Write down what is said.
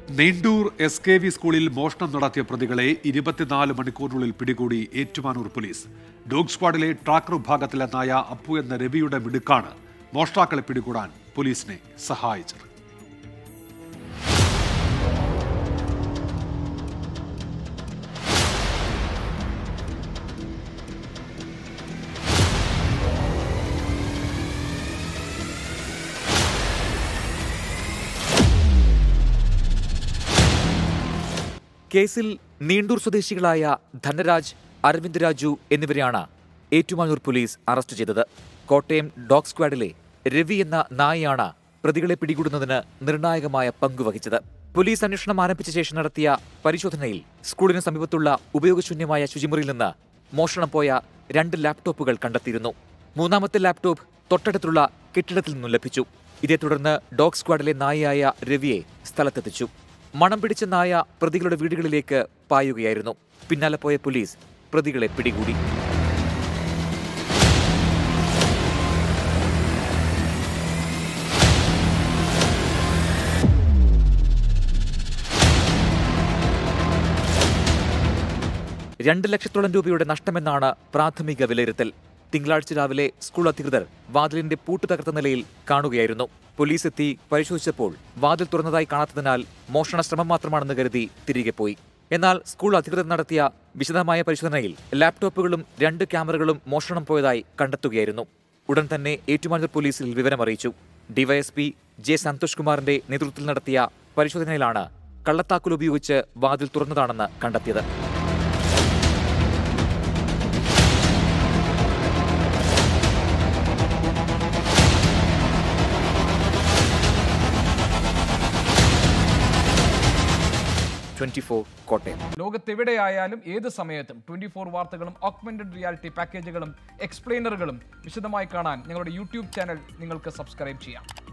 നെയ്ണ്ടൂർ S K V സ്കൂളിൽ മോഷണം നടത്തിയ പ്രതികളെ ഇരുപത്തിനാല് മണിക്കൂറിനുള്ളിൽ പിടികൂടി ഏറ്റുമാനൂർ പോലീസ് ഡോഗ് സ്ക്വാഡിലെ ട്രാക്കർ വിഭാഗത്തിലെ നായ അപ്പു എന്ന രവിയുടെ മിടുക്കാണ് മോഷ്ടാക്കളെ പിടികൂടാൻ പോലീസിനെ സഹായിച്ചത് കേസിൽ നീണ്ടൂർ സ്വദേശികളായ ധനരാജ് അരവിന്ദ് രാജു എന്നിവരെയാണ് ഏറ്റുമാനൂർ പോലീസ് അറസ്റ്റ് ചെയ്തത് കോട്ടയം ഡോഗ് സ്ക്വാഡിലെ രവി എന്ന നായയാണ് പ്രതികളെ പിടികൂടുന്നതിന് നിർണായകമായ പങ്കുവഹിച്ചത് പോലീസ് അന്വേഷണം ആരംഭിച്ച ശേഷം നടത്തിയ പരിശോധനയിൽ സ്കൂളിന് സമീപത്തുള്ള ഉപയോഗശൂന്യമായ ശുചിമുറിയിൽ നിന്ന് മോഷണം പോയ രണ്ട് ലാപ്ടോപ്പുകൾ കണ്ടെത്തിയിരുന്നു മൂന്നാമത്തെ ലാപ്ടോപ്പ് തൊട്ടടുത്തുള്ള കെട്ടിടത്തിൽ നിന്നും ലഭിച്ചു ഇതേ തുടർന്ന് ഡോഗ് സ്ക്വാഡിലെ നായയായ രവിയെ സ്ഥലത്തെത്തിച്ചു മണം പിടിച്ച നായ പ്രതികളുടെ വീടുകളിലേക്ക് പായുകയായിരുന്നു പിന്നാലെ പോയ പോലീസ് പ്രതികളെ പിടികൂടി രണ്ട് ലക്ഷത്തോളം രൂപയുടെ നഷ്ടമെന്നാണ് പ്രാഥമിക വിലയിരുത്തൽ തിങ്കളാഴ്ച രാവിലെ സ്കൂൾ അധികൃതർ വാതിലിന്റെ പൂട്ട് തകർത്ത നിലയിൽ കാണുകയായിരുന്നു പോലീസ് എത്തി പരിശോധിച്ചപ്പോൾ വാതിൽ തുറന്നതായി കാണാത്തതിനാൽ മോഷണ ശ്രമം മാത്രമാണെന്ന് കരുതി തിരികെ പോയി എന്നാൽ സ്കൂൾ അധികൃതർ നടത്തിയ വിശദമായ പരിശോധനയിൽ ലാപ്ടോപ്പുകളും രണ്ട് ക്യാമറകളും മോഷണം പോയതായി കണ്ടെത്തുകയായിരുന്നു ഉടൻ തന്നെ ഏറ്റുമാനൂർ പോലീസിൽ വിവരമറിയിച്ചു ഡിവൈഎസ്പി ജെ സന്തോഷ് കുമാറിന്റെ നേതൃത്വത്തിൽ നടത്തിയ പരിശോധനയിലാണ് കള്ളത്താക്കൽ ഉപയോഗിച്ച് വാതിൽ തുറന്നതാണെന്ന് കണ്ടെത്തിയത് ട്വന്റി ഫോർ കോട്ടയം ലോകത്തെവിടെയായാലും ഏത് സമയത്തും ട്വന്റി ഫോർ വാർത്തകളും ഓഗ്മെന്റഡ് റിയാലിറ്റി പാക്കേജുകളും എക്സ്പ്ലെയിനറുകളും വിശദമായി കാണാൻ ഞങ്ങളുടെ യൂട്യൂബ് ചാനൽ നിങ്ങൾക്ക് സബ്സ്ക്രൈബ് ചെയ്യാം